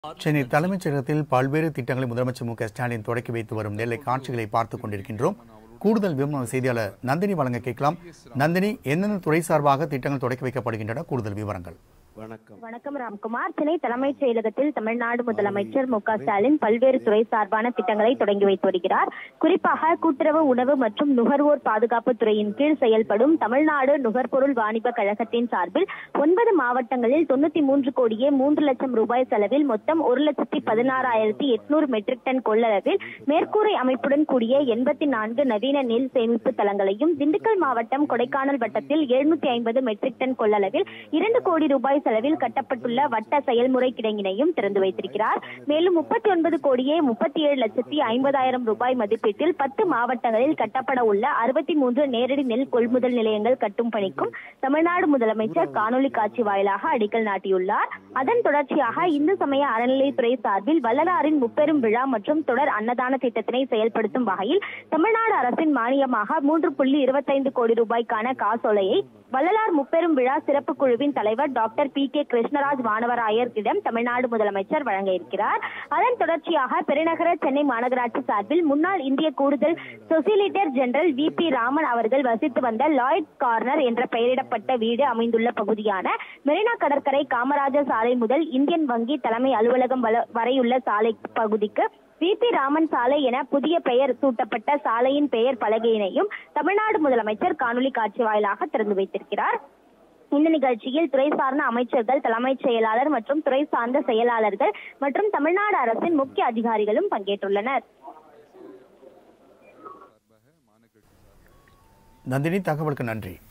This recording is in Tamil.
சென்னை தலைமைச் செயலகத்தில் பல்வேறு திட்டங்களை முதலமைச்சர் மு க ஸ்டாலின் தொடக்கி வைத்து வரும் நெல்லை காட்சிகளை பார்த்துக் கொண்டிருக்கின்றோம் கூடுதல் விவரம் செய்தியாளர் நந்தினி வழங்க கேட்கலாம் நந்தினி எந்தெந்த துறை சார்பாக திட்டங்கள் தொடக்கி வைக்கப்படுகின்றன கூடுதல் விவரங்கள் வணக்கம் வணக்கம் ராம்குமார் சென்னை தலைமைச் செயலகத்தில் தமிழ்நாடு முதலமைச்சர் மு க ஸ்டாலின் பல்வேறு துறை சார்பான திட்டங்களை தொடங்கி வைத்து வருகிறார் குறிப்பாக கூட்டுறவு உணவு மற்றும் நுகர்வோர் பாதுகாப்பு துறையின் கீழ் செயல்படும் தமிழ்நாடு நுகர்பொருள் வாணிப கழகத்தின் சார்பில் ஒன்பது மாவட்டங்களில் தொண்ணூத்தி மூன்று கோடியே மூன்று லட்சம் ரூபாய் செலவில் மொத்தம் ஒரு லட்சத்தி பதினாறாயிரத்தி எட்நூறு மெட்ரிக் டன் கொள்ளளவில் மேற்கூரை அமைப்புடன் கூடிய எண்பத்தி நான்கு நவீன நெல் சேமிப்பு தளங்களையும் திண்டுக்கல் மாவட்டம் கொடைக்கானல் வட்டத்தில் எழுநூத்தி ஐம்பது மெட்ரிக் டன் கொள்ளளவில் இரண்டு கோடி ரூபாய் செலவில் கட்டப்பட்டுள்ள வட்ட செயல்முறை கிடங்கினையும் திறந்து வைத்திருக்கிறார் மேலும் முப்பத்தி ஒன்பது கோடியே முப்பத்தி ஏழு லட்சத்தி ஐம்பதாயிரம் ரூபாய் மதிப்பீட்டில் பத்து மாவட்டங்களில் கட்டப்பட உள்ள அறுபத்தி மூன்று நேரடி நெல் கொள்முதல் நிலையங்கள் கட்டும் பணிக்கும் தமிழ்நாடு முதலமைச்சர் காணொலி காட்சி வாயிலாக அடிக்கல் நாட்டியுள்ளார் அதன் தொடர்ச்சியாக இந்து சமய அறநிலையத்துறை சார்பில் வள்ளலாரின் முப்பெரும் விழா மற்றும் தொடர் அன்னதான திட்டத்தினை செயல்படுத்தும் வகையில் தமிழ்நாடு அரசின் மானியமாக மூன்று புள்ளி இருபத்தைந்து கோடி ரூபாய்க்கான காசோலையை வள்ளலார் முப்பெரும் விழா சிறப்பு குழுவின் தலைவர் டாக்டர் பி கே கிருஷ்ணராஜ் வானவராயரிடம் தமிழ்நாடு முதலமைச்சர் வழங்க இருக்கிறார் அதன் தொடர்ச்சியாக பெருநகர சென்னை மாநகராட்சி சார்பில் முன்னாள் இந்திய கூடுதல் solicitor general V P Raman அவர்கள் வசித்து வந்த லாய்ட் கார்னர் என்ற பெயரிடப்பட்ட வீடு அமைந்துள்ள பகுதியான மெரினா கடற்கரை காமராஜர் சாலை முதல் இந்தியன் வங்கி தலைமை அலுவலகம் வல- வரையுள்ள சாலை பகுதிக்கு வி பி ராமன் சாலை என புதிய பெயர் சூட்டப்பட்ட சாலையின் பெயர் பலகையினையும் தமிழ்நாடு முதலமைச்சர் காணொலி காட்சி வாயிலாக திறந்து வைத்திருக்கிறார் இந்த நிகழ்ச்சியில் துறை சார்ந்த அமைச்சர்கள் தலைமைச் செயலாளர் மற்றும் துறை சார்ந்த செயலாளர்கள் மற்றும் தமிழ்நாடு அரசின் முக்கிய அதிகாரிகளும் பங்கேற்றுள்ளனர் நந்தினி தகவலுக்கு நன்றி